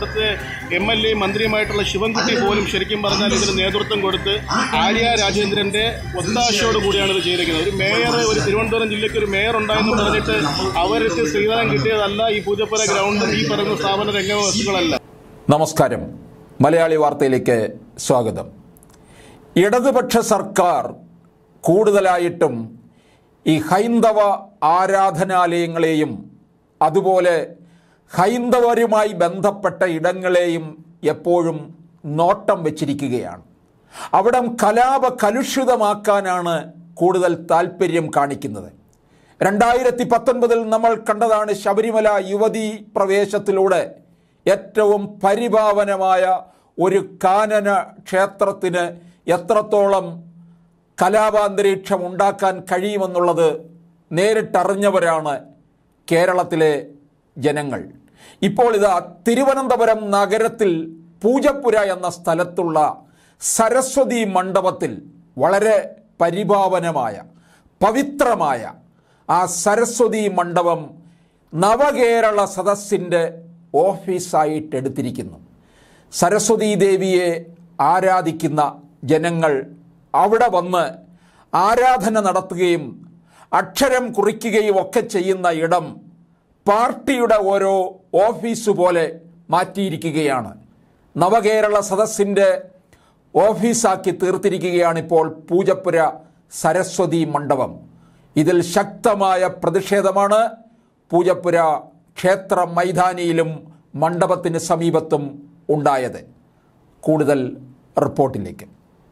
അവിടുത്തെ M L A മന്ത്രിയുമായിട്ടുള്ള ശിവൻകുട്ടി പോലും ശരിക്കും പറഞ്ഞാൽ ഇതിന് നേതൃത്വം കൊടുത്ത് ആര്യ രാജേന്ദ്രൻ്റെ ഒത്താശയോട് കൂടിയാണ് ഇത് ചെയ്തിരിക്കുന്നത് ഒരു മേയർ ഒരു തിരുവനന്തപുരം ജില്ലയ്ക്ക് ഒരു മേയർ ഉണ്ടായെന്ന് പറഞ്ഞിട്ട് അവർക്ക് സ്ത്രീധനം കിട്ടിയതല്ല ഈ പൂജപ്പുര ഗ്രൗണ്ടും ഈ പറയുന്ന സ്ഥാപന രംഗവസ്തുക്കളല്ല നമസ്കാരം മലയാളി വാർത്തയിലേക്ക് സ്വാഗതം ഇടതുപക്ഷ സർക്കാർ കൂടുതലായിട്ടും ഈ ഹൈന്ദവ ആരാധനാലയങ്ങളെയും അതുപോലെ ഹൈന്ദവരുമായി ബന്ധപ്പെട്ട ഇടങ്ങളെയും എപ്പോഴും നോട്ടം വച്ചിരിക്കുകയാണ് അവിടം കലാപ കലുഷിതമാക്കാനാണ് കൂടുതൽ താല്പര്യം കാണിക്കുന്നത് രണ്ടായിരത്തി പത്തൊൻപതിൽ നമ്മൾ കണ്ടതാണ് ശബരിമല യുവതീ പ്രവേശത്തിലൂടെ ഏറ്റവും പരിഭാവനമായ ഒരു കാനന ക്ഷേത്രത്തിന് എത്രത്തോളം കലാപാന്തരീക്ഷം ഉണ്ടാക്കാൻ കഴിയുമെന്നുള്ളത് നേരിട്ടറിഞ്ഞവരാണ് കേരളത്തിലെ ജനങ്ങൾ ഇപ്പോൾ ഇതാ തിരുവനന്തപുരം നഗരത്തിൽ പൂജപ്പുര എന്ന സ്ഥലത്തുള്ള സരസ്വതി മണ്ഡപത്തിൽ വളരെ പരിഭാവനമായ പവിത്രമായ ആ സരസ്വതി മണ്ഡപം നവകേരള സദസ്സിൻ്റെ ഓഫീസായിട്ട് എടുത്തിരിക്കുന്നു സരസ്വതി ദേവിയെ ആരാധിക്കുന്ന ജനങ്ങൾ അവിടെ വന്ന് ആരാധന നടത്തുകയും അക്ഷരം കുറിക്കുകയും ഒക്കെ ചെയ്യുന്ന ഇടം പാർട്ടിയുടെ ഓരോ ഓഫീസ് പോലെ മാറ്റിയിരിക്കുകയാണ് നവകേരള സദസ്സിൻ്റെ ഓഫീസാക്കി തീർത്തിരിക്കുകയാണിപ്പോൾ പൂജപ്പുര സരസ്വതി മണ്ഡപം ഇതിൽ ശക്തമായ പ്രതിഷേധമാണ് പൂജപ്പുര ക്ഷേത്ര മൈതാനിയിലും മണ്ഡപത്തിന് സമീപത്തും ഉണ്ടായത് കൂടുതൽ റിപ്പോർട്ടിലേക്ക്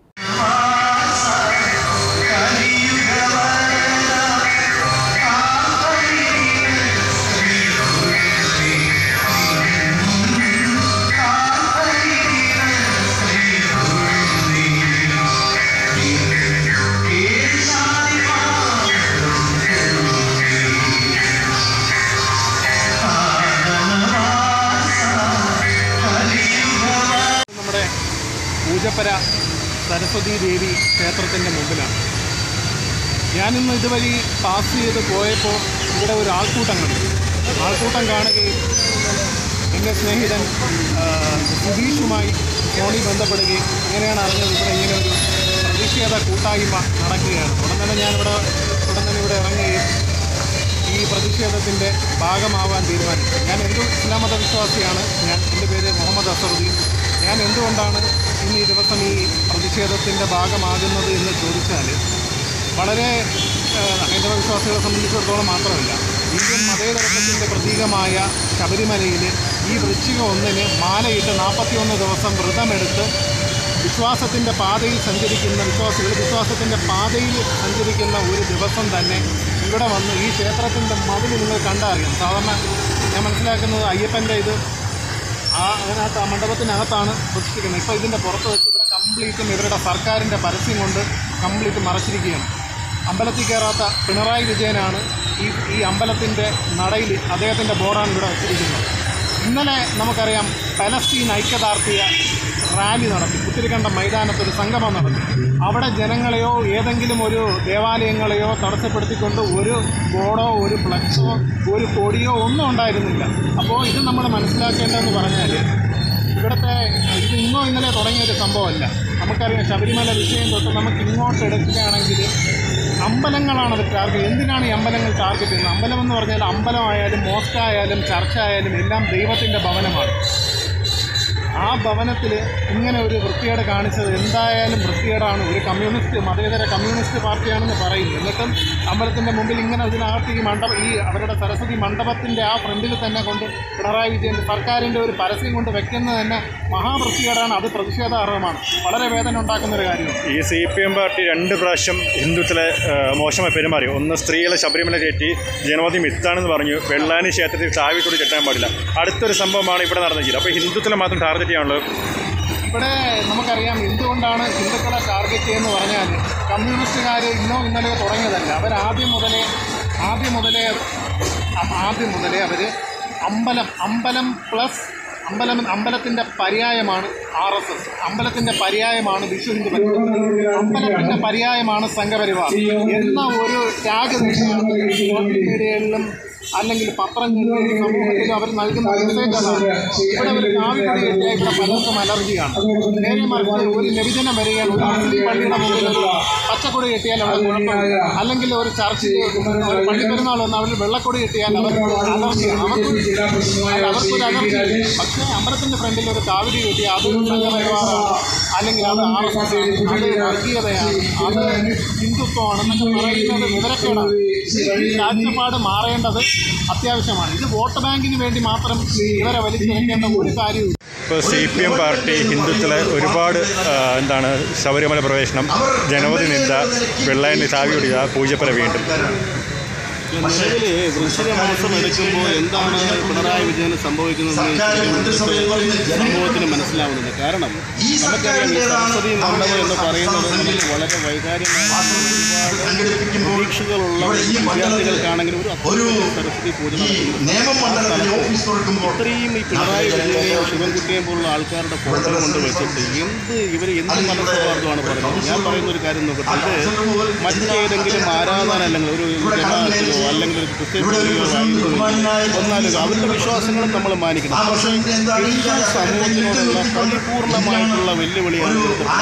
നമ്മുടെ പൂജപ്പര സരസ്വതി ദേവി ക്ഷേത്രത്തിൻ്റെ മുമ്പിലാണ് ഞാനിന്ന് ഇതുവഴി പാസ് ചെയ്ത് പോയപ്പോൾ ഇവിടെ ഒരു ആൾക്കൂട്ടം കണ്ടു ആൾക്കൂട്ടം കാണുകയും എൻ്റെ സ്നേഹിതൻ ആ, സുധീഷുമായി ഫോണിൽ ബന്ധപ്പെടുകയും അങ്ങനെയാണ് അറിഞ്ഞത് ഇവിടെ ഇങ്ങനെ ഒരു പ്രതിഷേധ കൂട്ടായ്മ നടക്കുകയാണ് ഉടൻ തന്നെ ഞാനിവിടെ ഉടൻ തന്നെ ഇവിടെ ഇറങ്ങുകയും ഈ പ്രതിഷേധത്തിൻ്റെ ഭാഗമാവാൻ തീരുമാനിച്ചു ഞാൻ ഹിന്ദു ഇസ്ലാം മത വിശ്വാസിയാണ് ഞാൻ എൻ്റെ പേര് മുഹമ്മദ് അസറുദ്ദീൻ ഞാൻ എന്തുകൊണ്ടാണ് ഇന്ന് ഈ ദിവസം ഈ പ്രതിഷേധത്തിൻ്റെ ഭാഗമാകുന്നത് എന്ന് ചോദിച്ചാൽ വളരെ ഏഹ്, ഹൈന്ദവ വിശ്വാസികളെ സംബന്ധിച്ചിടത്തോളം മാത്രമല്ല ഇന്ത്യൻ മതേതരത്വത്തിൻ്റെ പ്രതീകമായ ശബരിമലയിൽ ഈ വൃശ്ചിക ഒന്നിന് മാലയിട്ട് നാൽപ്പത്തിയൊന്ന് ദിവസം വ്രതമെടുത്ത് വിശ്വാസത്തിൻ്റെ പാതയിൽ സഞ്ചരിക്കുന്ന വിശ്വാസികൾ വിശ്വാസത്തിൻ്റെ പാതയിൽ സഞ്ചരിക്കുന്ന ഒരു ദിവസം തന്നെ ഇവിടെ വന്ന് ഈ ക്ഷേത്രത്തിൻ്റെ മതിൽ നിങ്ങൾ കണ്ടറിയാം സാധാരണ ഞാൻ മനസ്സിലാക്കുന്നത് അയ്യപ്പൻ്റെ ഇത് ആ അതിനകത്ത് ആ മണ്ഡപത്തിനകത്താണ് പ്രതിഷ്ഠിക്കുന്നത് ഇപ്പോൾ ഇതിൻ്റെ പുറത്ത് വെച്ച് ഇവിടെ കംപ്ലീറ്റും ഇവരുടെ സർക്കാരിൻ്റെ പരസ്യം കൊണ്ട് കംപ്ലീറ്റ് മറച്ചിരിക്കുകയാണ് അമ്പലത്തിൽ കയറാത്ത പിണറായി വിജയനാണ് ഈ ഈ അമ്പലത്തിൻ്റെ നടയിൽ അദ്ദേഹത്തിൻ്റെ ബോർഡാണ് ഇവിടെ വെച്ചിരിക്കുന്നത് ഇന്നലെ നമുക്കറിയാം പലസ്തീൻ ഐക്യദാർഢ്യ റാലി നടത്തി കുത്തിരിക്കണ്ട മൈതാനത്ത് ഒരു സംഗമം നടത്തി അവിടെ ജനങ്ങളെയോ ഏതെങ്കിലും ഒരു ദേവാലയങ്ങളെയോ തടസ്സപ്പെടുത്തിക്കൊണ്ട് ഒരു ബോർഡോ ഒരു ഫ്ലക്സോ ഒരു കൊടിയോ ഒന്നും ഉണ്ടായിരുന്നില്ല അപ്പോൾ ഇത് നമ്മൾ മനസ്സിലാക്കേണ്ടതെന്ന് പറഞ്ഞാൽ ഇവിടുത്തെ ഇത് ഇന്നോ ഇന്നലെ തുടങ്ങിയ ഒരു സംഭവമല്ല നമുക്കറിയാം ശബരിമല വിഷയം തൊട്ട് നമുക്ക് ഇങ്ങോട്ട് എടുക്കുകയാണെങ്കിൽ അമ്പലങ്ങളാണ് അത് ടാർഗറ്റ് എന്തിനാണ് ഈ അമ്പലങ്ങൾ ടാർഗറ്റ് ചെയ്യുന്നത് അമ്പലം എന്ന് പറഞ്ഞാൽ അമ്പലമായാലും മോസ്ക് ആയാലും ചർച്ച ആയാലും എല്ലാം ദൈവത്തിൻ്റെ ഭവനമാണ് ആ ഭവനത്തിൽ ഇങ്ങനെ ഒരു വൃത്തികേട് കാണിച്ചത് എന്തായാലും വൃത്തികേടാണ് ഒരു കമ്മ്യൂണിസ്റ്റ് മതേതര കമ്മ്യൂണിസ്റ്റ് പാർട്ടിയാണെന്ന് പറയുന്നു എന്നിട്ടും അമ്പലത്തിൻ്റെ മുമ്പിൽ ഇങ്ങനെ ഇതിനകത്ത് ഈ മണ്ഡപം ഈ അവരുടെ സരസ്വതി മണ്ഡപത്തിൻ്റെ ആ ഫ്രണ്ടിൽ തന്നെ കൊണ്ട് പിണറായി വിജയൻ സർക്കാരിൻ്റെ ഒരു പരസ്യം കൊണ്ട് വെക്കുന്നത് തന്നെ മഹാവൃത്തികേടാണ് അത് പ്രതിഷേധാർഹമാണ് വളരെ വേദന ഉണ്ടാക്കുന്ന ഒരു കാര്യമാണ് ഈ സി പി എം പാർട്ടി രണ്ട് പ്രാവശ്യം ഹിന്ദുത്വത്തിലെ ആ, മോശമായി പെരുമാറി ഒന്ന് സ്ത്രീകളെ ശബരിമല കയറ്റി ജനവധി മിത്താണെന്ന് പറഞ്ഞു വെള്ളാനി ക്ഷേത്രത്തിൽ ചാവിക്കൂടി കെട്ടാൻ പാടില്ല അടുത്തൊരു സംഭവമാണ് ഇവിടെ നടന്നിരിക്കുന്നത് അപ്പോൾ ഹിന്ദുത്വത്തിലെ മാത്രം ടാർഗറ്റ് ചെയ്യാനുള്ളത് ഇവിടെ നമുക്കറിയാം എന്തുകൊണ്ടാണ് ഹിന്ദുക്കളെ ടാർഗറ്റ് ചെയ്യുന്നത് പറഞ്ഞാൽ കമ്മ്യൂണിസ്റ്റുകാർ ഇന്നോ ഇന്നലെയോ തുടങ്ങിയതല്ല അവർ ആദ്യം മുതലേ ആദ്യം മുതലേ അ- ആദ്യം മുതലേ അവർ അമ്പലം അമ്പലം പ്ലസ് അമ്പലം അമ്പലത്തിൻ്റെ പര്യായമാണ് ആർ എസ് എസ് അമ്പലത്തിൻ്റെ പര്യായമാണ് വിശ്വ ഹിന്ദു പരിഷത്ത് അമ്പലത്തിൻ്റെ പര്യായമാണ് സംഘപരിവാർ എന്ന ഒരു ടാഗ് തന്നെയാണ് സോഷ്യൽ മീഡിയകളിലും അല്ലെങ്കിൽ പത്രങ്ങളിൽ സമൂഹത്തിൽ അവർ നൽകുന്ന മെസ്സേജ് അതാണ് ഇവിടെ ഒരു കാവിപ്പൊടി കിട്ടിയാൽ ഇവിടെ പലർക്കും അലർജിയാണ് നേരെ മറിച്ച് ഒരു ലഭിജനം വരികയാണ് ഒരു മുസ്ലിം പള്ളിയുടെ മുമ്പിൽ ഒരു പച്ചക്കൊടി കിട്ടിയാൽ അവിടെ കുഴപ്പമില്ല അല്ലെങ്കിൽ ഒരു ചർച്ചിൽ ഒരു പള്ളി പെരുന്നാൾ വന്ന് അവർ വെള്ളക്കൊടി കിട്ടിയാൽ അവർക്ക് അലർജിയാണ് അവർക്ക് അവർക്കൊരു അലർജി പക്ഷേ അമ്പലത്തിൻ്റെ ഫ്രണ്ടിൽ ഒരു കാവിരി കിട്ടിയാൽ അത് സംഘപരിവാറാണ് അല്ലെങ്കിൽ അത് ആർ എസ് എസ് ആണ് അത് വർഗീയതയാണ് അത് ഹിന്ദുത്വമാണെന്നൊക്കെ പറയുന്നത് വിവരക്കേടാണ് ഈ കാഴ്ചപ്പാട് മാറേണ്ടത് അത്യാവശ്യമാണ് ഇത് വോട്ട് ബാങ്കിന് വേണ്ടി മാത്രം ഇവരെ വലിച്ചെടുക്കേണ്ട ഒരു കാര്യവും ഇപ്പോൾ സി പി എം പാർട്ടി ഹിന്ദുത്വത്തിലെ ഒരുപാട് ആ, എന്താണ് ശബരിമല പ്രവേശനം ജനവധി നിന്ദ വെള്ളയണ്ണി ചാവി ഒടിയുക പൂജപ്പര വീണ്ടും നിലവിൽ വൃശ്ചിക മാസം എടുക്കുമ്പോൾ എന്താണ് പിണറായി വിജയന് സംഭവിക്കുന്നതെന്ന് സമൂഹത്തിന് മനസ്സിലാവുന്നില്ല കാരണം നമുക്കറിയാം ഈ സരസ്വതി മണ്ഡപം എന്ന് പറയുന്നത് നമുക്ക് വളരെ വൈകാര്യമായ ഒരുപാട് പ്രതീക്ഷകളുള്ള വിദ്യാർത്ഥികൾക്കാണെങ്കിലും ഒരു അത്യുന്നത സരസ്വതി പൂജ നടത്തുന്നു ഇത്രയും ഈ പിണറായി വിജയനെയും ശിവൻകുട്ടിയെയും പോലുള്ള ആൾക്കാരുടെ ഫോട്ടോ കൊണ്ട് വെച്ചിട്ട് എന്ത് ഇവർ എന്ത് മനസ്സൗഹാർദ്ദമാണ് പറയുന്നത് ഞാൻ പറയുന്ന ഒരു കാര്യം നോക്കട്ടെ ഇത് മറ്റേതെങ്കിലും ആരാധന അല്ലെങ്കിൽ ഒരു ജമാഅത്തിലോ അല്ലെങ്കിൽ ഒരു ക്രിസ്ത്യൻ പള്ളിയോ ആയിരുന്നു എന്നാലും അവരുടെ വിശ്വാസങ്ങളും നമ്മൾ മാനിക്കണം പക്ഷേ ഹിന്ദു സമൂഹത്തിനോടുള്ള പരിപൂർണമായിട്ടുള്ള വെല്ലുവിളിയാണ്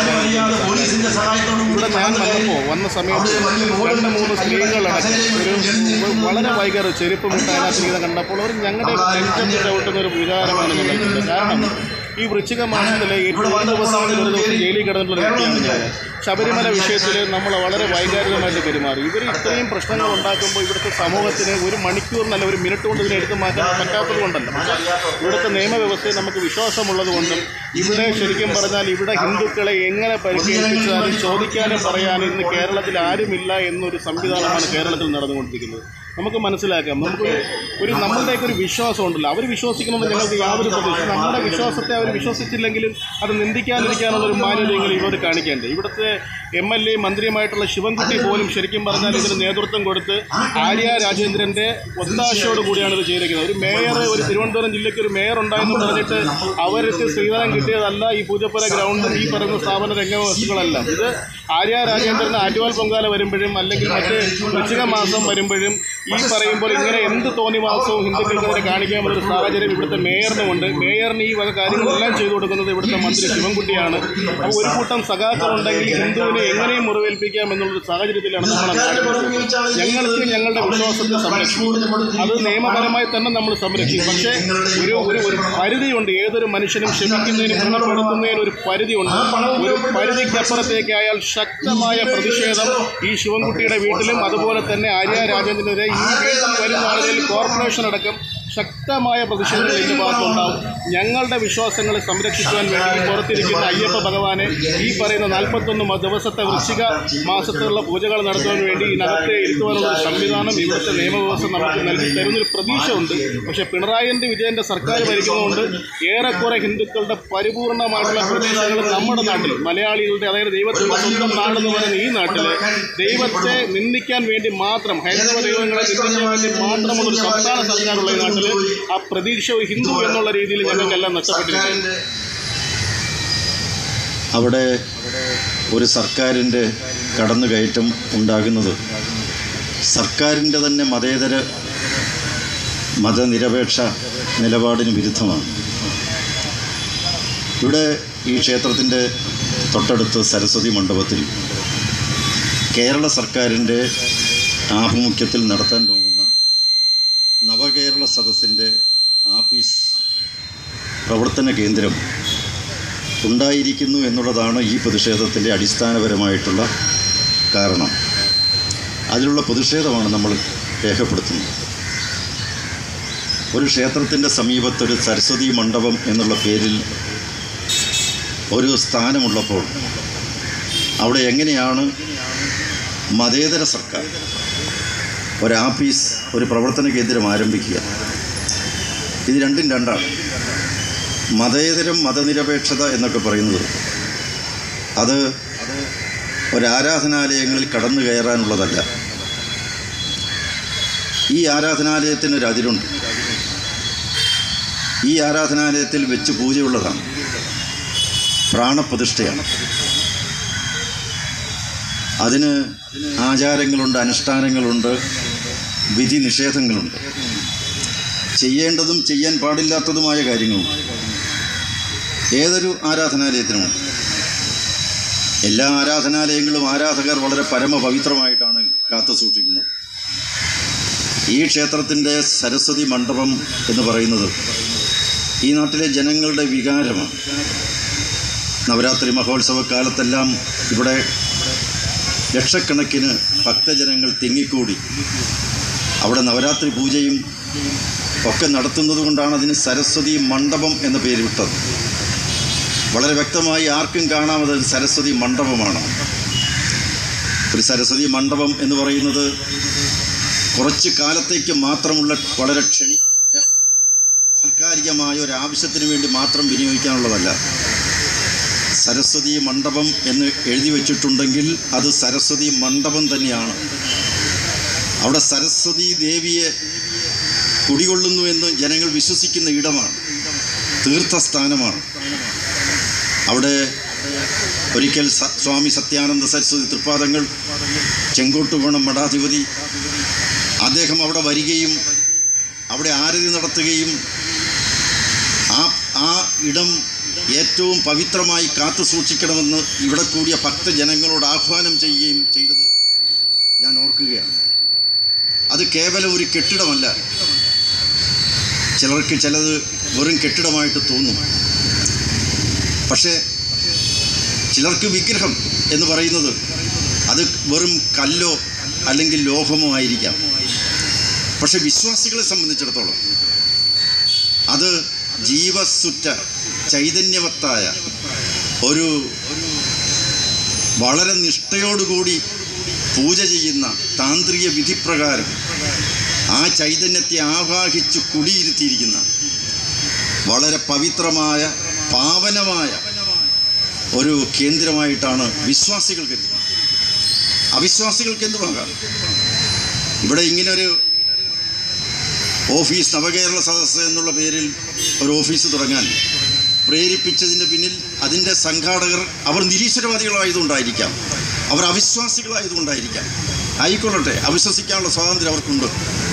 ഇവിടുത്തെ ഇവിടെ ഞാൻ വന്നപ്പോൾ വന്ന സമയത്ത് രണ്ട് മൂന്ന് സ്ത്രീകളടക്കം ഒരു വളരെ വൈകാറ് ചെരുപ്പ് മുട്ട അതിനകത്ത് ഇങ്ങനെ കണ്ടപ്പോൾ അവർ ഞങ്ങളുടെ നെഞ്ചത്ത് ചവിട്ടുന്ന ഒരു വികാരമാണ് ഞങ്ങൾക്കുണ്ട് കാരണം ഈ വൃശ്ചിക മാസത്തിലെ ഏറ്റവും ഒരു ദിവസങ്ങളിൽ ഒരു ദിവസം ജയിലിൽ കിടന്നിട്ടുള്ള ഒരു വ്യക്തിയാണ് ഞാൻ ശബരിമല വിഷയത്തിൽ നമ്മൾ വളരെ വൈകാരികമായിട്ട് പെരുമാറി ഇവർ ഇത്രയും പ്രശ്നങ്ങൾ ഉണ്ടാക്കുമ്പോൾ ഇവിടുത്തെ സമൂഹത്തിന് ഒരു മണിക്കൂറിനല്ല ഒരു മിനിറ്റ് കൊണ്ട് ഇതിനെ എടുത്തു മാറ്റാൻ പറ്റാത്തത് കൊണ്ടല്ല ഇവിടുത്തെ നിയമവ്യവസ്ഥയിൽ നമുക്ക് വിശ്വാസമുള്ളത് കൊണ്ടും ഇവിടെ ശരിക്കും പറഞ്ഞാൽ ഇവിടെ ഹിന്ദുക്കളെ എങ്ങനെ പരിക്കേൽപ്പിച്ചാലും ചോദിക്കാനും പറയാനും ഇന്ന് കേരളത്തിൽ ആരുമില്ല എന്നൊരു സംവിധാനമാണ് കേരളത്തിൽ നടന്നുകൊണ്ടിരിക്കുന്നത് നമുക്ക് മനസ്സിലാക്കാം നമുക്ക് ഒരു നമ്മളുടെയൊക്കെ ഒരു വിശ്വാസം ഉണ്ടല്ലോ അവർ വിശ്വസിക്കണമെന്ന് ഞങ്ങൾക്ക് യാതൊരു പ്രതീക്ഷ നമ്മുടെ വിശ്വാസത്തെ അവർ വിശ്വസിച്ചില്ലെങ്കിലും അത് നിന്ദിക്കാതിരിക്കാനുള്ള ഒരു മാന്യതയെങ്കിലും ഇവർ കാണിക്കേണ്ടത് ഇവിടുത്തെ എം എൽ എ മന്ത്രിയുമായിട്ടുള്ള ശിവൻകുട്ടി പോലും ശരിക്കും പറഞ്ഞാൽ ഇതിന് നേതൃത്വം കൊടുത്ത് ആര്യ രാജേന്ദ്രൻ്റെ ഒത്താശയോട് കൂടിയാണ് ഇത് ചെയ്തിരിക്കുന്നത് ഒരു മേയർ ഒരു തിരുവനന്തപുരം ജില്ലയ്ക്ക് ഒരു മേയർ ഉണ്ടായെന്ന് പറഞ്ഞിട്ട് അവർക്ക് ശ്രീധരൻ കിട്ടിയതല്ല ഈ പൂജപ്പുര ഗ്രൗണ്ടും ഈ പറയുന്ന സ്ഥാപന രംഗവസ്തുക്കളല്ല ഇത് ആര്യ രാജേന്ദ്രന് ആറ്റുവാൽ പൊങ്കാല വരുമ്പോഴും അല്ലെങ്കിൽ മറ്റ് വൃശ്ചിക മാസം വരുമ്പോഴും ഈ പറയുമ്പോൾ ഇങ്ങനെ എന്ത് തോന്നിവാസവും ഹിന്ദുക്കൾക്കെതിരെ കാണിക്കാനുള്ളൊരു സാഹചര്യം ഇവിടുത്തെ മേയറിനുമുണ്ട് മേയറിന് ഈ വക കാര്യങ്ങളെല്ലാം ചെയ്തു കൊടുക്കുന്നത് ഇവിടുത്തെ മന്ത്രി ശിവൻകുട്ടിയാണ് അപ്പോൾ ഒരു കൂട്ടം സഖാക്കളുണ്ടെങ്കിൽ ഹിന്ദുവിനെ എങ്ങനെയും മുറിവേൽപ്പിക്കാം എന്നുള്ളൊരു സാഹചര്യത്തിലാണ് നമ്മുടെ നാട് ഞങ്ങൾക്ക് ഞങ്ങളുടെ വിശ്വാസത്തെ സംരക്ഷിക്കും അത് നിയമപരമായി തന്നെ നമ്മൾ സംരക്ഷിക്കും പക്ഷേ ഒരു ഒരു ഒരു പരിധിയുണ്ട് ഏതൊരു മനുഷ്യനും ക്ഷമിക്കുന്നതിനും ഗുണപ്പെടുത്തുന്നതിന് ഒരു പരിധിയുണ്ട് ഒരു പരിധിക്കപ്പുറത്തേക്ക് അയാൾ ശക്തമായ പ്രതിഷേധം ഈ ശിവൻകുട്ടിയുടെ വീട്ടിലും അതുപോലെ തന്നെ ആര്യ രാജേന്ദ്രനെതിരെ ഈ വീണ്ടും വരുന്ന ആളുകളിൽ കോർപ്പറേഷൻ അടക്കം ശക്തമായ പ്രതിഷേധങ്ങൾ ഇതിൻ്റെ ഭാഗത്തുണ്ടാവും ഞങ്ങളുടെ വിശ്വാസങ്ങളെ സംരക്ഷിക്കുവാൻ വേണ്ടി ഈ പുറത്തിരിക്കുന്ന അയ്യപ്പ ഭഗവാനെ ഈ പറയുന്ന നാൽപ്പത്തൊന്ന് മ- ദിവസത്തെ വൃശ്ചിക മാസത്തിലുള്ള പൂജകൾ നടത്തുവാൻ വേണ്ടി ഇതിനകത്ത് ഇരുത്തുവാനുള്ള ഒരു സംവിധാനം ഇവിടുത്തെ നിയമവ്യവസ്ഥ നമുക്ക് നൽകി തരുന്നൊരു പ്രതീക്ഷ ഉണ്ട് പക്ഷേ പിണറായിൻ്റെ വിജയൻ്റെ സർക്കാർ ഭരിക്കുന്നതുകൊണ്ട് ഏറെക്കുറെ ഹിന്ദുക്കളുടെ പരിപൂർണമായിട്ടുള്ള പ്രതീക്ഷകൾ നമ്മുടെ നാട്ടിൽ മലയാളികളുടെ അതായത് ദൈവത്തിൻ്റെ സ്വന്തം നാടെന്ന് പറയുന്ന ഈ നാട്ടിൽ ദൈവത്തെ നിന്ദിക്കാൻ വേണ്ടി മാത്രം ഹൈന്ദവ ദൈവങ്ങളെ നിന്ദിക്കാൻ വേണ്ടി മാത്രമുള്ള ഒരു സംസ്ഥാന സർക്കാരുള്ള ഈ നാട്ടിൽ ആ പ്രതീക്ഷ ഒരു ഹിന്ദു എന്നുള്ള രീതിയിൽ ഞങ്ങൾക്കെല്ലാം നഷ്ടപ്പെട്ടിരിക്കുന്നു അവിടെ ഒരു സർക്കാരിൻ്റെ കടന്നുകയറ്റം ഉണ്ടാകുന്നത് സർക്കാരിൻ്റെ തന്നെ മതേതര മതനിരപേക്ഷ നിലപാടിന് വിരുദ്ധമാണ് ഇവിടെ ഈ ക്ഷേത്രത്തിൻ്റെ തൊട്ടടുത്ത് സരസ്വതി മണ്ഡപത്തിൽ കേരള സർക്കാരിൻ്റെ ആഭിമുഖ്യത്തിൽ നടത്താൻ പോകുന്ന നവകേരള സദസ്സിൻ്റെ ആഫീസ് പ്രവർത്തന കേന്ദ്രം ഉണ്ടായിരിക്കുന്നു എന്നുള്ളതാണ് ഈ പ്രതിഷേധത്തിൻ്റെ അടിസ്ഥാനപരമായിട്ടുള്ള കാരണം അതിലുള്ള പ്രതിഷേധമാണ് നമ്മൾ രേഖപ്പെടുത്തുന്നത് ഒരു ക്ഷേത്രത്തിൻ്റെ സമീപത്തൊരു സരസ്വതി മണ്ഡപം എന്നുള്ള പേരിൽ ഒരു സ്ഥാനമുള്ളപ്പോൾ അവിടെ എങ്ങനെയാണ് മതേതര സർക്കാർ ഒരു ആഫീസ് ഒരു പ്രവർത്തന കേന്ദ്രം ആരംഭിക്കുക ഇത് രണ്ടും രണ്ടാണ് മതേതരം മതനിരപേക്ഷത എന്നൊക്കെ പറയുന്നത് അത് ഒരാരാധനാലയങ്ങളിൽ കടന്നു കയറാനുള്ളതല്ല ഈ ആരാധനാലയത്തിനൊരു അതിരുണ്ട് ഈ ആരാധനാലയത്തിൽ വെച്ച് പൂജയുള്ളതാണ് പ്രാണപ്രതിഷ്ഠയാണ് അതിന് ആചാരങ്ങളുണ്ട് അനുഷ്ഠാനങ്ങളുണ്ട് വിധി നിഷേധങ്ങളുണ്ട് ചെയ്യേണ്ടതും ചെയ്യാൻ പാടില്ലാത്തതുമായ കാര്യങ്ങളും ഏതൊരു ആരാധനാലയത്തിനുമുണ്ട് എല്ലാ ആരാധനാലയങ്ങളും ആരാധകർ വളരെ പരമപവിത്രമായിട്ടാണ് കാത്തു സൂക്ഷിക്കുന്നത് ഈ ക്ഷേത്രത്തിൻ്റെ സരസ്വതി മണ്ഡപം എന്ന് പറയുന്നത് ഈ നാട്ടിലെ ജനങ്ങളുടെ വികാരമാണ് നവരാത്രി മഹോത്സവ കാലത്തെല്ലാം ഇവിടെ ലക്ഷക്കണക്കിന് ഭക്തജനങ്ങൾ തിങ്ങിക്കൂടി അവിടെ നവരാത്രി പൂജയും ഒക്കെ നടത്തുന്നത് കൊണ്ടാണ് അതിന് സരസ്വതി മണ്ഡപം എന്ന പേര് വിട്ടത് വളരെ വ്യക്തമായി ആർക്കും കാണാമത് സരസ്വതി മണ്ഡപമാണ് ഒരു സരസ്വതി മണ്ഡപം എന്ന് പറയുന്നത് കുറച്ച് കാലത്തേക്ക് മാത്രമുള്ള വളരെ ക്ഷണി താൽക്കാലികമായ ഒരു ആവശ്യത്തിന് വേണ്ടി മാത്രം വിനിയോഗിക്കാനുള്ളതല്ല സരസ്വതി മണ്ഡപം എന്ന് എഴുതി വച്ചിട്ടുണ്ടെങ്കിൽ അത് സരസ്വതി മണ്ഡപം തന്നെയാണ് അവിടെ സരസ്വതി ദേവിയെ കുടികൊള്ളുന്നു എന്ന് ജനങ്ങൾ വിശ്വസിക്കുന്ന ഇടമാണ് തീർത്ഥസ്ഥാനമാണ് അവിടെ ഒരിക്കൽ സ- സ്വാമി സത്യാനന്ദ സരസ്വതി തൃപ്പാദങ്ങൾ ചെങ്കോട്ടുകോണം മഠാധിപതി അദ്ദേഹം അവിടെ വരികയും അവിടെ ആരതി നടത്തുകയും ആ ആ ഇടം ഏറ്റവും പവിത്രമായി കാത്തു സൂക്ഷിക്കണമെന്ന് ഇവിടെ കൂടിയ ഭക്തജനങ്ങളോട് ആഹ്വാനം ചെയ്യുകയും ചെയ്തത് ഞാൻ ഓർക്കുകയാണ് അത് കേവലം ഒരു കെട്ടിടമല്ല ചിലർക്ക് ചിലത് വെറും കെട്ടിടമായിട്ട് തോന്നും പക്ഷേ ചിലർക്ക് വിഗ്രഹം എന്ന് പറയുന്നത് അത് വെറും കല്ലോ അല്ലെങ്കിൽ ലോഹമോ ആയിരിക്കാം പക്ഷെ വിശ്വാസികളെ സംബന്ധിച്ചിടത്തോളം അത് ജീവസുറ്റ ചൈതന്യവത്തായ ഒരു വളരെ നിഷ്ഠയോടുകൂടി പൂജ ചെയ്യുന്ന താന്ത്രിക വിധിപ്രകാരം ആ ചൈതന്യത്തെ ആവാഹിച്ച് കുടിയിരുത്തിയിരിക്കുന്ന വളരെ പവിത്രമായ പാവനമായ ഒരു കേന്ദ്രമായിട്ടാണ് വിശ്വാസികൾ കരുതുന്നത് അവിശ്വാസികൾക്ക് എന്തുമാകാം ഇവിടെ ഇങ്ങനൊരു ഓഫീസ് നവകേരള സദസ്സ് എന്നുള്ള പേരിൽ ഒരു ഓഫീസ് തുടങ്ങാൻ പ്രേരിപ്പിച്ചതിൻ്റെ പിന്നിൽ അതിൻ്റെ സംഘാടകർ അവർ നിരീശ്വരവാദികളായതുകൊണ്ടായിരിക്കാം അവർ അവിശ്വാസികളായതുകൊണ്ടായിരിക്കാം ആയിക്കൊള്ളട്ടെ അവിശ്വസിക്കാനുള്ള സ്വാതന്ത്ര്യം അവർക്കുണ്ട്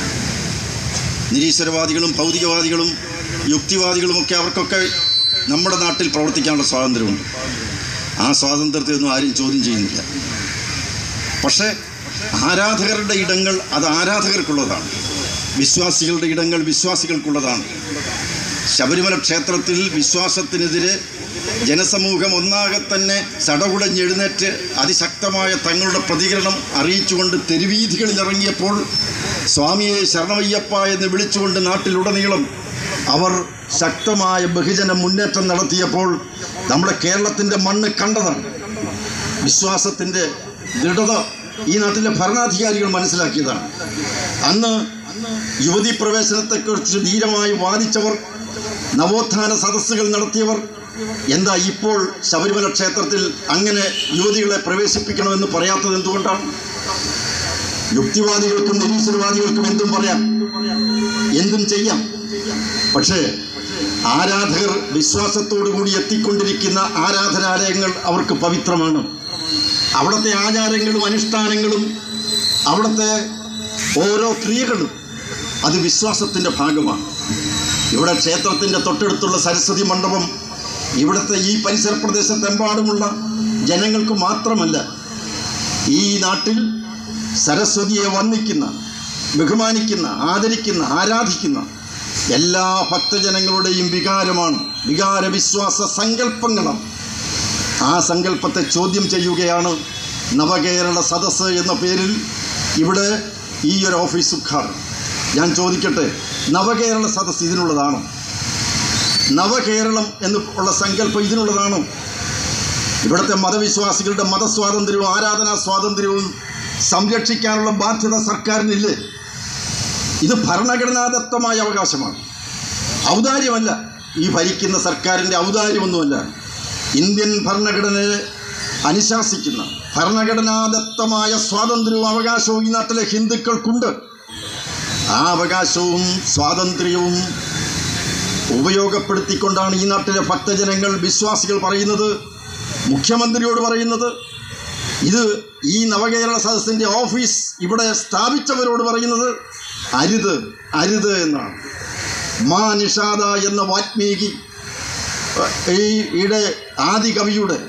നിരീശ്വരവാദികളും ഭൗതികവാദികളും യുക്തിവാദികളുമൊക്കെ അവർക്കൊക്കെ നമ്മുടെ നാട്ടിൽ പ്രവർത്തിക്കാനുള്ള സ്വാതന്ത്ര്യമുണ്ട് ആ സ്വാതന്ത്ര്യത്തെയൊന്നും ആരും ചോദ്യം ചെയ്യുന്നില്ല പക്ഷേ ആരാധകരുടെ ഇടങ്ങൾ അത് ആരാധകർക്കുള്ളതാണ് വിശ്വാസികളുടെ ഇടങ്ങൾ വിശ്വാസികൾക്കുള്ളതാണ് ശബരിമല ക്ഷേത്രത്തിൽ വിശ്വാസത്തിനെതിരെ ജനസമൂഹം ഒന്നാകെ തന്നെ സടകുടഞ്ഞെഴുന്നേറ്റ് അതിശക്തമായ തങ്ങളുടെ പ്രതികരണം അറിയിച്ചുകൊണ്ട് തെരുവീഥികളിൽ ഇറങ്ങിയപ്പോൾ സ്വാമിയെ ശരണമയ്യപ്പ എന്ന് വിളിച്ചുകൊണ്ട് നാട്ടിലുടനീളം അവർ ശക്തമായ ബഹുജന മുന്നേറ്റം നടത്തിയപ്പോൾ നമ്മുടെ കേരളത്തിൻ്റെ മണ്ണ് കണ്ടതാണ് വിശ്വാസത്തിൻ്റെ ദൃഢത ഈ നാട്ടിലെ ഭരണാധികാരികൾ മനസ്സിലാക്കിയതാണ് അന്ന് യുവതി പ്രവേശനത്തെക്കുറിച്ച് ധീരമായി വാദിച്ചവർ നവോത്ഥാന സദസ്സുകൾ നടത്തിയവർ എന്താ ഇപ്പോൾ ശബരിമല ക്ഷേത്രത്തിൽ അങ്ങനെ യുവതികളെ പ്രവേശിപ്പിക്കണമെന്ന് പറയാത്തത് എന്തുകൊണ്ടാണ് യുക്തിവാദികൾക്കും നിരീശ്വരവാദികൾക്കും എന്തും പറയാം എന്തും ചെയ്യാം പക്ഷേ ആരാധകർ വിശ്വാസത്തോടു കൂടി എത്തിക്കൊണ്ടിരിക്കുന്ന ആരാധനാലയങ്ങൾ അവർക്ക് പവിത്രമാണ് അവിടുത്തെ ആചാരങ്ങളും അനുഷ്ഠാനങ്ങളും അവിടുത്തെ ഓരോ ക്രിയകളും അത് വിശ്വാസത്തിൻ്റെ ഭാഗമാണ് ഇവിടെ ക്ഷേത്രത്തിൻ്റെ തൊട്ടടുത്തുള്ള സരസ്വതി മണ്ഡപം ഇവിടുത്തെ ഈ പരിസര പ്രദേശത്തെമ്പാടുമുള്ള ജനങ്ങൾക്ക് മാത്രമല്ല ഈ നാട്ടിൽ സരസ്വതിയെ വന്ദിക്കുന്ന ബഹുമാനിക്കുന്ന ആദരിക്കുന്ന ആരാധിക്കുന്ന എല്ലാ ഭക്തജനങ്ങളുടെയും വികാരമാണ് വികാര വിശ്വാസ സങ്കല്പങ്ങളാണ് ആ സങ്കല്പത്തെ ചോദ്യം ചെയ്യുകയാണ് നവകേരള സദസ്സ് എന്ന പേരിൽ ഇവിടെ ഈ ഒരു ഓഫീസ് ഉദ്ഘാടനം ഞാൻ ചോദിക്കട്ടെ നവകേരള സദസ്സ് ഇതിനുള്ളതാണോ നവകേരളം എന്ന് ഉള്ള സങ്കല്പം ഇതിനുള്ളതാണോ ഇവിടുത്തെ മതവിശ്വാസികളുടെ മതസ്വാതന്ത്ര്യവും ആരാധനാ സ്വാതന്ത്ര്യവും സംരക്ഷിക്കാനുള്ള ബാധ്യത സർക്കാരിനില്ലേ ഇത് ഭരണഘടനാദത്തമായ അവകാശമാണ് ഔദാര്യമല്ല ഈ ഭരിക്കുന്ന സർക്കാരിൻ്റെ ഔദാര്യമൊന്നുമല്ല ഇന്ത്യൻ ഭരണഘടനയെ അനുശാസിക്കുന്ന ഭരണഘടനാദത്തമായ സ്വാതന്ത്ര്യവും അവകാശവും ഈ നാട്ടിലെ ഹിന്ദുക്കൾക്കുണ്ട് ആ അവകാശവും സ്വാതന്ത്ര്യവും ഉപയോഗപ്പെടുത്തിക്കൊണ്ടാണ് ഈ നാട്ടിലെ ഭക്തജനങ്ങൾ വിശ്വാസികൾ പറയുന്നത് മുഖ്യമന്ത്രിയോട് പറയുന്നത് ഇത് ഈ നവകേരള സദസ്സിൻ്റെ ഓഫീസ് ഇവിടെ സ്ഥാപിച്ചവരോട് പറയുന്നത് അരുത് അരുത് എന്നാണ് മാ നിഷാദ എന്ന വാൽമീകി ഈ ഈടെ ആദി കവിയുടെ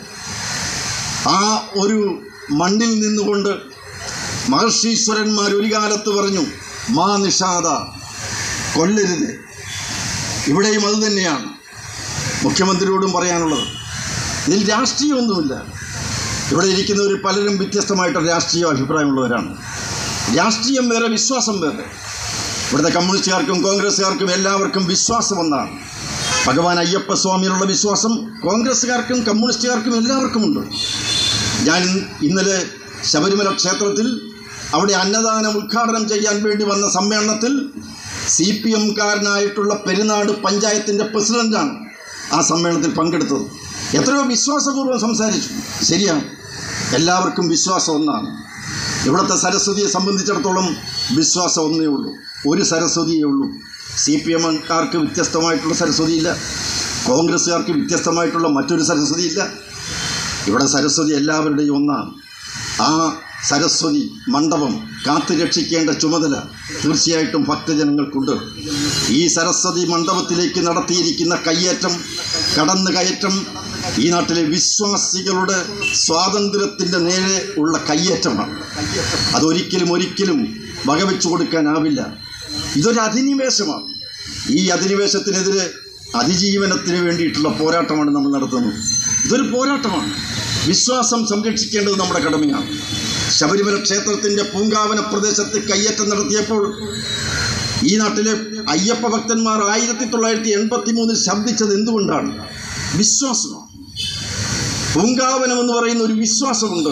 ആ ഒരു മണ്ണിൽ നിന്നുകൊണ്ട് മഹർഷീശ്വരന്മാർ ഒരു കാലത്ത് പറഞ്ഞു മാ നിഷാദ കൊല്ലരുത് ഇവിടെയും അത് തന്നെയാണ് മുഖ്യമന്ത്രിയോടും പറയാനുള്ളത് ഇതിൽ രാഷ്ട്രീയമൊന്നുമില്ല ഇവിടെ ഇരിക്കുന്നവർ പലരും വ്യത്യസ്തമായിട്ട് രാഷ്ട്രീയ അഭിപ്രായമുള്ളവരാണ് രാഷ്ട്രീയം വേറെ വിശ്വാസം വേറെ ഇവിടുത്തെ കമ്മ്യൂണിസ്റ്റുകാർക്കും കോൺഗ്രസ്സുകാർക്കും എല്ലാവർക്കും വിശ്വാസം ഒന്നാണ് ഭഗവാൻ അയ്യപ്പ സ്വാമിയിലുള്ള വിശ്വാസം കോൺഗ്രസ്സുകാർക്കും കമ്മ്യൂണിസ്റ്റുകാർക്കും എല്ലാവർക്കും ഉണ്ട് ഞാൻ ഇന്ന് ഇന്നലെ ശബരിമല ക്ഷേത്രത്തിൽ അവിടെ അന്നദാനം ഉദ്ഘാടനം ചെയ്യാൻ വേണ്ടി വന്ന സമ്മേളനത്തിൽ സി പി എംകാരനായിട്ടുള്ള പെരുന്നാട് പഞ്ചായത്തിൻ്റെ പ്രസിഡന്റാണ് ആ സമ്മേളനത്തിൽ പങ്കെടുത്തത് എത്രയോ വിശ്വാസപൂർവ്വം സംസാരിച്ചു ശരിയാണ് എല്ലാവർക്കും വിശ്വാസം ഒന്നാണ് ഇവിടുത്തെ സരസ്വതിയെ സംബന്ധിച്ചിടത്തോളം വിശ്വാസം ഒന്നേ ഉള്ളൂ ഒരു സരസ്വതിയേ ഉള്ളൂ സി പി എംകാർക്ക് വ്യത്യസ്തമായിട്ടുള്ള സരസ്വതിയില്ല കോൺഗ്രസ്സുകാർക്ക് വ്യത്യസ്തമായിട്ടുള്ള മറ്റൊരു സരസ്വതിയില്ല ഇവിടെ സരസ്വതി എല്ലാവരുടെയും ഒന്നാണ് ആ സരസ്വതി മണ്ഡപം കാത്തു രക്ഷിക്കേണ്ട ചുമതല തീർച്ചയായിട്ടും ഭക്തജനങ്ങൾക്കുണ്ട് ഈ സരസ്വതി മണ്ഡപത്തിലേക്ക് നടത്തിയിരിക്കുന്ന കയ്യേറ്റം കടന്നു കയറ്റം ഈ നാട്ടിലെ വിശ്വാസികളുടെ സ്വാതന്ത്ര്യത്തിൻ്റെ നേരെ ഉള്ള കയ്യേറ്റമാണ് അതൊരിക്കലും ഒരിക്കലും വകവെച്ചു കൊടുക്കാനാവില്ല ഇതൊരു അധിനിവേശമാണ് ഈ അധിനിവേശത്തിനെതിരെ അതിജീവനത്തിന് വേണ്ടിയിട്ടുള്ള പോരാട്ടമാണ് നമ്മൾ നടത്തുന്നത് ഇതൊരു പോരാട്ടമാണ് വിശ്വാസം സംരക്ഷിക്കേണ്ടത് നമ്മുടെ കടമയാണ് ശബരിമല ക്ഷേത്രത്തിൻ്റെ പൂങ്കാവന പ്രദേശത്ത് കയ്യേറ്റം നടത്തിയപ്പോൾ ഈ നാട്ടിലെ അയ്യപ്പ ഭക്തന്മാർ ആയിരത്തി തൊള്ളായിരത്തി എൺപത്തി മൂന്നിൽ ശബ്ദിച്ചത് എന്തുകൊണ്ടാണ് വിശ്വാസമാണ് പൂങ്കാവനം എന്ന് പറയുന്ന ഒരു വിശ്വാസമുണ്ട്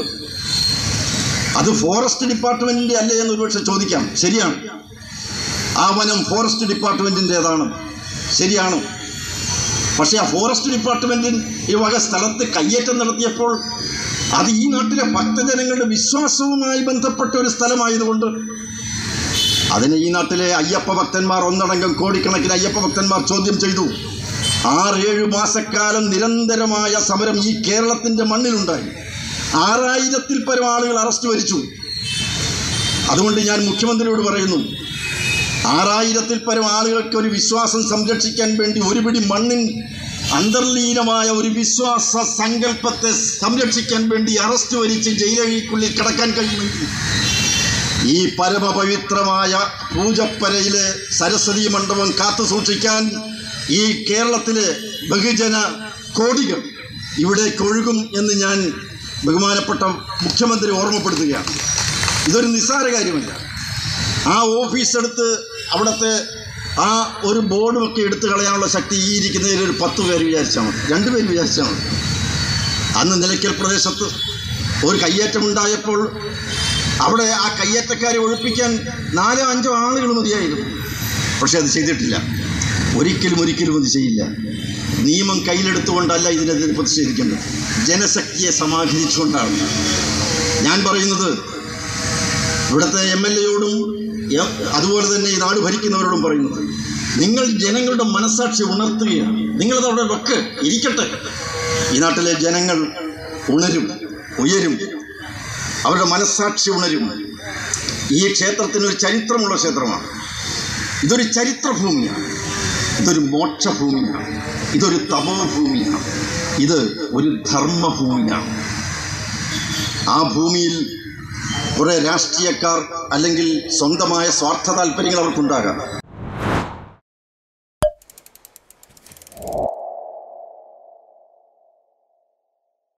അത് ഫോറസ്റ്റ് ഡിപ്പാർട്ട്മെന്റിന്റെ അല്ലേ എന്ന് ഒരുപക്ഷെ ചോദിക്കാം ശരിയാണ് ആ വനം ഫോറസ്റ്റ് ഡിപ്പാർട്ട്മെന്റിൻ്റെതാണ് ശരിയാണ് പക്ഷേ ആ ഫോറസ്റ്റ് ഡിപ്പാർട്ട്മെന്റിൻ ഈ വക സ്ഥലത്ത് കയ്യേറ്റം നടത്തിയപ്പോൾ അത് ഈ നാട്ടിലെ ഭക്തജനങ്ങളുടെ വിശ്വാസവുമായി ബന്ധപ്പെട്ട ഒരു സ്ഥലമായതുകൊണ്ട് അതിന് ഈ നാട്ടിലെ അയ്യപ്പ ഭക്തന്മാർ ഒന്നടങ്കം കോടിക്കണക്കിന് അയ്യപ്പ ഭക്തന്മാർ ചോദ്യം ചെയ്തു ആറേഴ് മാസക്കാലം നിരന്തരമായ സമരം ഈ കേരളത്തിൻ്റെ മണ്ണിലുണ്ടായി ആറായിരത്തിൽ പരം ആളുകൾ അറസ്റ്റ് വരിച്ചു അതുകൊണ്ട് ഞാൻ മുഖ്യമന്ത്രിയോട് പറയുന്നു ആറായിരത്തിൽ പരം ആളുകൾക്ക് ഒരു വിശ്വാസം സംരക്ഷിക്കാൻ വേണ്ടി ഒരു പിടി മണ്ണിൻ അന്തർലീനമായ ഒരു വിശ്വാസ സങ്കല്പത്തെ സംരക്ഷിക്കാൻ വേണ്ടി അറസ്റ്റ് വരിച്ച് ജയിലഴിക്കുള്ളിൽ കിടക്കാൻ കഴിയുമെങ്കിൽ ഈ പരമപവിത്രമായ പൂജപ്പരയിലെ സരസ്വതി മണ്ഡപം കാത്തു സൂക്ഷിക്കാൻ ഈ കേരളത്തിലെ ബഹുജന കോടികൾ ഇവിടേക്ക് ഒഴുകും എന്ന് ഞാൻ ബഹുമാനപ്പെട്ട മുഖ്യമന്ത്രി ഓർമ്മപ്പെടുത്തുകയാണ് ഇതൊരു നിസ്സാര കാര്യമല്ല ആ ഓഫീസ് എടുത്ത് അവിടുത്തെ ആ ഒരു ബോർഡുമൊക്കെ എടുത്തു കളയാനുള്ള ശക്തി ഈ ഇരിക്കുന്നതിൽ ഒരു പത്ത് പേര് വിചാരിച്ചാൽ മതി രണ്ട് പേര് വിചാരിച്ചാൽ മതി അന്ന് നിലയ്ക്കൽ പ്രദേശത്ത് ഒരു കയ്യേറ്റമുണ്ടായപ്പോൾ അവിടെ ആ കയ്യേറ്റക്കാരെ ഒഴിപ്പിക്കാൻ നാലോ അഞ്ചോ ആളുകൾ മതിയായിരുന്നു പക്ഷെ അത് ചെയ്തിട്ടില്ല ഒരിക്കലും ഒരിക്കലും അത് ചെയ്യില്ല നിയമം കയ്യിലെടുത്തുകൊണ്ടല്ല ഇതിനെതിരെ പ്രതിഷേധിക്കേണ്ടത് ജനശക്തിയെ സമാഹരിച്ചുകൊണ്ടാണ് ഞാൻ പറയുന്നത് ഇവിടുത്തെ എം എൽ എയോടും അതുപോലെ തന്നെ ഈ നാട് ഭരിക്കുന്നവരോടും പറയുന്നത് നിങ്ങൾ ജനങ്ങളുടെ മനസാക്ഷി ഉണർത്തുകയാണ് നിങ്ങളത് അവിടെ വെക്ക് ഇരിക്കട്ടെ ഈ നാട്ടിലെ ജനങ്ങൾ ഉണരും ഉയരും അവരുടെ മനസ്സാക്ഷി ഉണരും ഈ ക്ഷേത്രത്തിന് ഒരു ചരിത്രമുള്ള ക്ഷേത്രമാണ് ഇതൊരു ചരിത്രഭൂമിയാണ് ഇതൊരു മോക്ഷഭൂമിയാണ് ഇതൊരു തപോഭൂമിയാണ് ഇത് ഒരു ധർമ്മഭൂമിയാണ് ആ ഭൂമിയിൽ കുറേ രാഷ്ട്രീയക്കാർ അല്ലെങ്കിൽ സ്വന്തമായ സ്വാർത്ഥ താല്പര്യങ്ങൾ അവർക്കുണ്ടാകാം